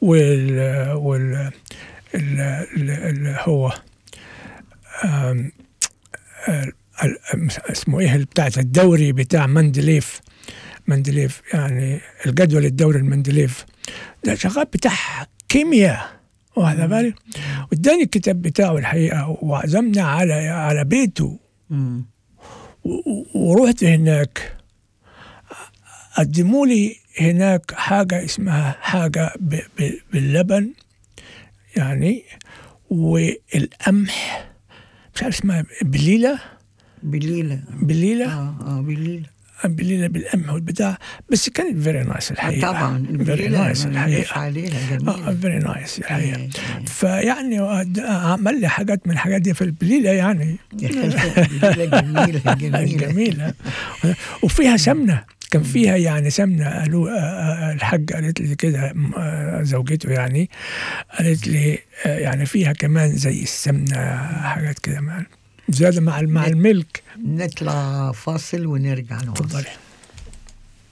وال وال ال- ال- ال- هو آم، ال- ال- اسمه ايه بتاع الدوري بتاع مندليف مندليف يعني الجدول الدوري المندليف ده شغال بتاع كيمياء واخد بالك واداني الكتاب بتاعه الحقيقه وعزمنا على على بيته مم. و- و- ورحت هناك قدموا لي هناك حاجة اسمها حاجة ب- ب- باللبن يعني والقمح مش عارف اسمها بليلة بليلة بليلة اه اه بليلة بليلة بالقمح والبتاع بس كانت فيري نايس آه الحقيقة طبعا فيري البليلة نايس ما نقدرش الحقيقة عليها اه جميلة فيري نايس الحقيقة إيه، إيه. فيعني واد- عمل لي حاجات من الحاجات دي في البليلة يعني بليلة جميلة جميلة جميلة وفيها سمنة كان فيها يعني سمنة قالوا آه، آه، الحاج قالت لي كده م- آه، زوجته يعني قالت لي آه، يعني فيها كمان زي السمنة حاجات كده مع- زيادة مع مع الملك نطلع فاصل ونرجع نواصل تفضلي